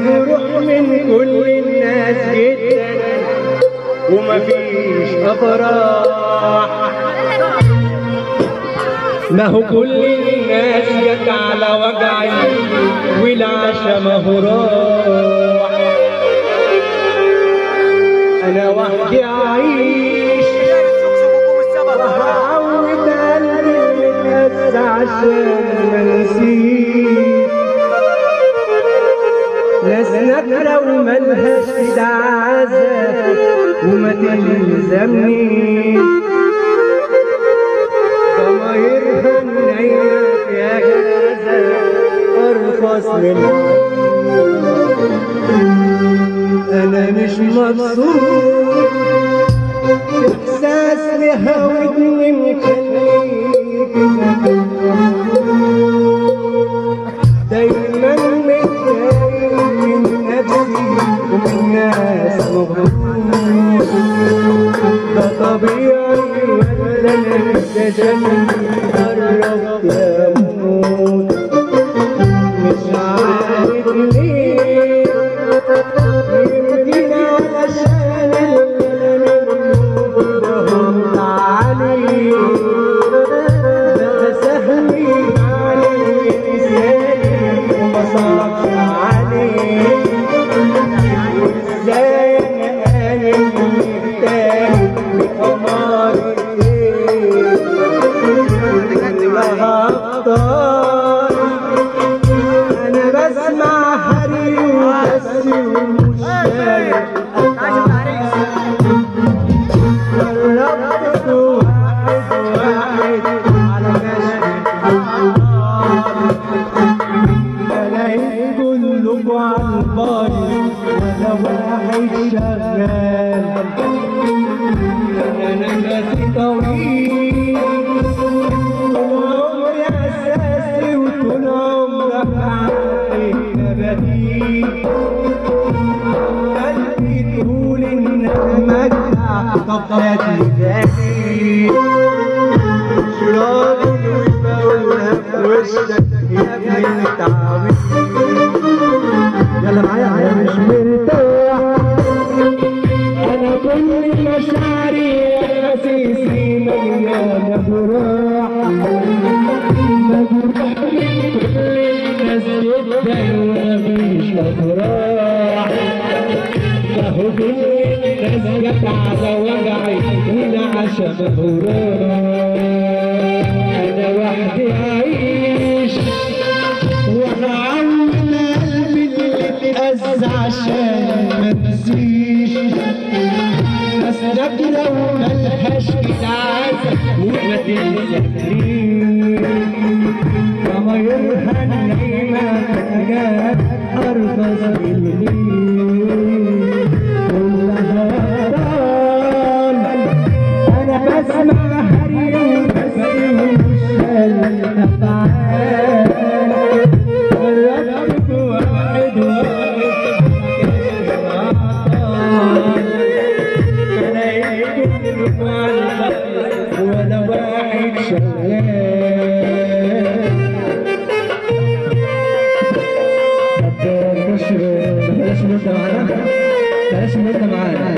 مجروح من كل الناس جدا ومفيش افراح ما هو كل الناس جت على وجعي والعشا ما هو راح انا وحدي اعيش وهعود قلبي الناس عشان ما نسيش ناس نكرة وملهاش في عذاب وما تلزمنيش ضمايرها نايمة يا جازة أرخص من أنا مش مبسوط إحساس لهوتني مخليك دايما متضايق من نفسي ومن ناس مغرور ده طبيعي ولا انا اكتشفت قربت اموت مش عارف ليه يمكن علشان اللي برد عليه ده سهلي عليه لساني وما صعبش عليه ازاي انا قلبي تاني بقمر لها ابطال انا بسمع هري وبس ومش شايف قربت واحد واحد على بلاقي كلكوا على الباري ولا واحد شغال انا ناسي طويل طول عمري اساسي وطول عمرك عليك بديل قلبي تقول انك مجدع طفاتي داخل مش راضي وبقولها في وشك يا ابني انت عبيط يلا معايا انا مش مرتاح انا كل مشاعري احاسيسي مليانه جراح مجروح من كل الناس جدا ومفيش افراح فهو كل الناس جت على وجعي والعشا مهوراح انا وحدي اعيش وهعود قلبي اللي اتأذى عشان ما انسيش ناس نكرة وملهاش تعاسة وما تنسانيش ضمايرها النايمة حاجات أرخص مني كلها طال أنا بسمع هري وبس ومش الأفعال قربت واحد واحد ولا واحد شغال طب بلاش بلاش مدة معانا بلاش مدة معانا